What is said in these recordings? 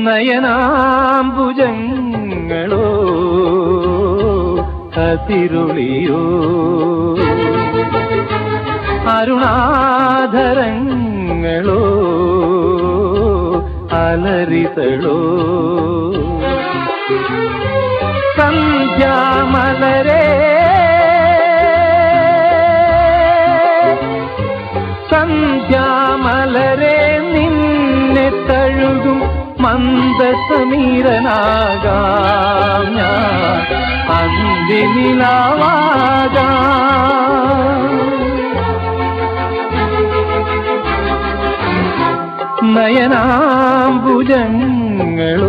നയനാംബുജങ്ങളോ കതിരുളിയോ അരുണാധരങ്ങളോ അലരിതളോ സന്ധ്യാമലരേ സന്ധ്യാമലരെ നിന്നെ തഴുകും മന്ദസമീരനാകാം ഞാൻ അന്തിനിലാവാകാം നയനാംബുജങ്ങളോ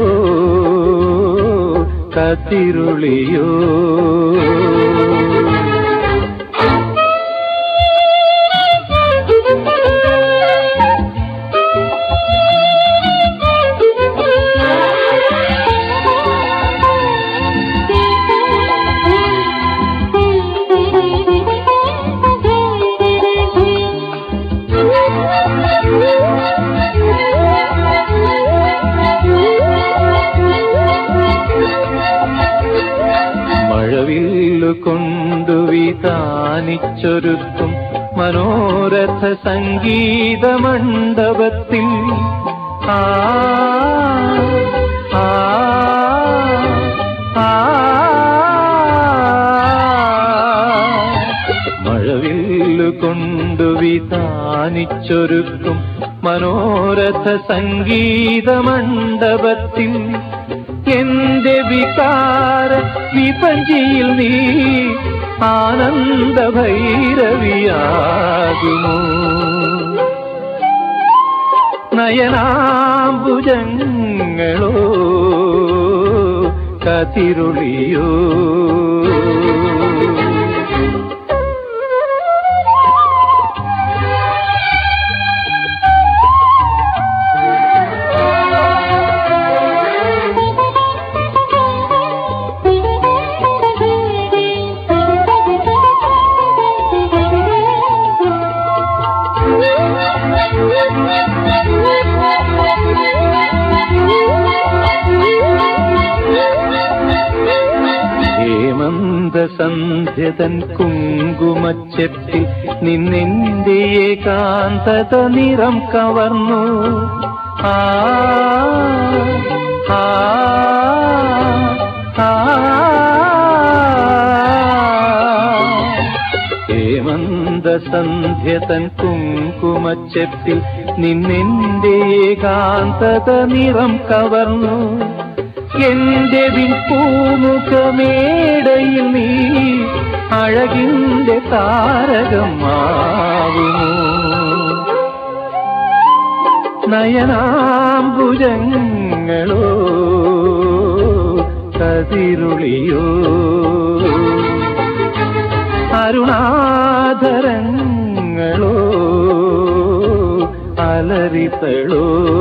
കത്തിരുളിയോ മഴവില്ലു കൊണ്ടു വിതാനിച്ചൊരുക്കും മനോരഥ സംഗീത മണ്ഡപത്തിൽ ആ ആ ആ മഴവില്ലു കൊണ്ടു വിതാനിച്ചൊരുക്കും മനോരഥ സംഗീത മണ്ഡപത്തിൽ എന്റെ വികാര വിപഞ്ചിയിൽ നീ ആനന്ദ ഭൈരവിയാകുമോ നയനാംബുജങ്ങളോ കതിരുളിയോ ഹേമന്ത സന്ധ്യതൻ കുങ്കുമച്ചെപ്പിൽ നിന്നെന്റെ ഏകാന്തത നിറം കവർന്നു ആ ആ ആ ഹേമന്ത സന്ധ്യതൻ കുങ്കുമച്ചെപ്പിൽ നിന്നെന്റെ ഏകാന്തത നിറം കവർന്നു എന്റെ പൂമുഖമേടയിൽ നീ അഴകിന്റെ താരകമാവുന്നു നയനാംബുജങ്ങളോ കതിരുളിയോ അരുണാധരങ്ങളോ അലരിതളോ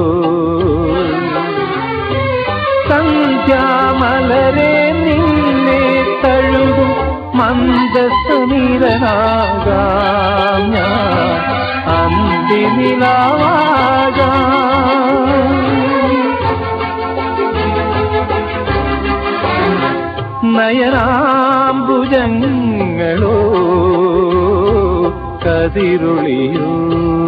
സന്ധ്യാമലരെ നിന്നെ തഴുകും മന്ദസമീരനാകാം ഞാൻ അന്തിനിലാവാകാം നയനാംബുജങ്ങളോ കതിരുളിയോ